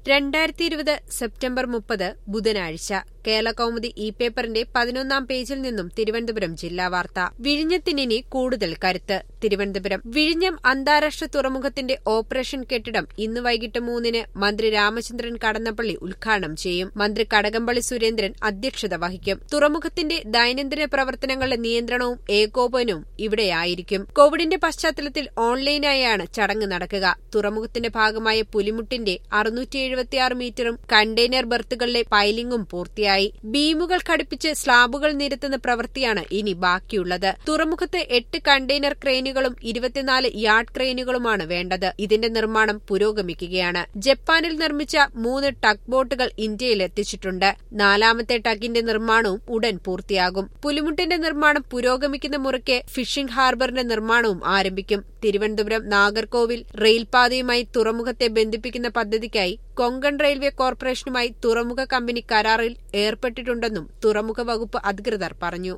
രണ്ടായിരത്തി ഇരുപത് സെപ്റ്റംബർ മുപ്പത് ബുധനാഴ്ച കേരള കൗമുദി ഇ പേപ്പറിന്റെ പതിനൊന്നാം പേജിൽ നിന്നും തിരുവനന്തപുരം ജില്ലാ വാർത്ത വിഴിഞ്ഞത്തിനി കൂടുതൽ കരുത്ത് തിരുവനന്തപുരം വിഴിഞ്ഞം അന്താരാഷ്ട്ര തുറമുഖത്തിന്റെ ഓപ്പറേഷൻ കെട്ടിടം ഇന്ന് വൈകിട്ട് മൂന്നിന് മന്ത്രി രാമചന്ദ്രൻ കടന്നപ്പള്ളി ഉദ്ഘാടനം ചെയ്യും മന്ത്രി കടകംപള്ളി സുരേന്ദ്രൻ അധ്യക്ഷത വഹിക്കും തുറമുഖത്തിന്റെ ദൈനംദിന പ്രവർത്തനങ്ങളുടെ നിയന്ത്രണവും ഏകോപനവും ഇവിടെയായിരിക്കും കോവിഡിന്റെ പശ്ചാത്തലത്തിൽ ഓൺലൈനായാണ് ചടങ്ങ് നടക്കുക തുറമുഖത്തിന്റെ ഭാഗമായ പുലിമുട്ടിന്റെ അറുന്നൂറ്റി എഴുപത്തിയാറ് മീറ്ററും കണ്ടെയ്നർ ബർത്തുകളിലെ പൈലിംഗും പൂർത്തിയായി ബീമുകൾ ഘടിപ്പിച്ച് സ്ലാബുകൾ നിരത്തുന്ന പ്രവൃത്തിയാണ് ഇനി ബാക്കിയുള്ളത് തുറമുഖത്ത് എട്ട് കണ്ടെയ്നർ ക്രെയിനുകളും ഇരുപത്തിനാല് യാർഡ് ക്രെയിനുകളുമാണ് വേണ്ടത് ഇതിന്റെ നിർമ്മാണം പുരോഗമിക്കുകയാണ് ജപ്പാനിൽ നിർമ്മിച്ച മൂന്ന് ടഗ് ബോട്ടുകൾ ഇന്ത്യയിൽ എത്തിച്ചിട്ടുണ്ട് നാലാമത്തെ ടഗിന്റെ നിർമ്മാണവും ഉടൻ പൂർത്തിയാകും പുലിമുട്ടിന്റെ നിർമ്മാണം പുരോഗമിക്കുന്ന മുറയ്ക്ക് ഫിഷിംഗ് ഹാർബറിന്റെ നിർമ്മാണവും ആരംഭിക്കും തിരുവനന്തപുരം നാഗർകോവിൽ റെയിൽപാതയുമായി തുറമുഖത്തെ ബന്ധിപ്പിക്കുന്ന പദ്ധതിക്കായി കൊങ്കൺ റെയിൽവേ കോർപ്പറേഷനുമായി തുറമുഖ കമ്പനി കരാറിൽ ഏർപ്പെട്ടിട്ടുണ്ടെന്നും തുറമുഖ വകുപ്പ് അധികൃതർ പറഞ്ഞു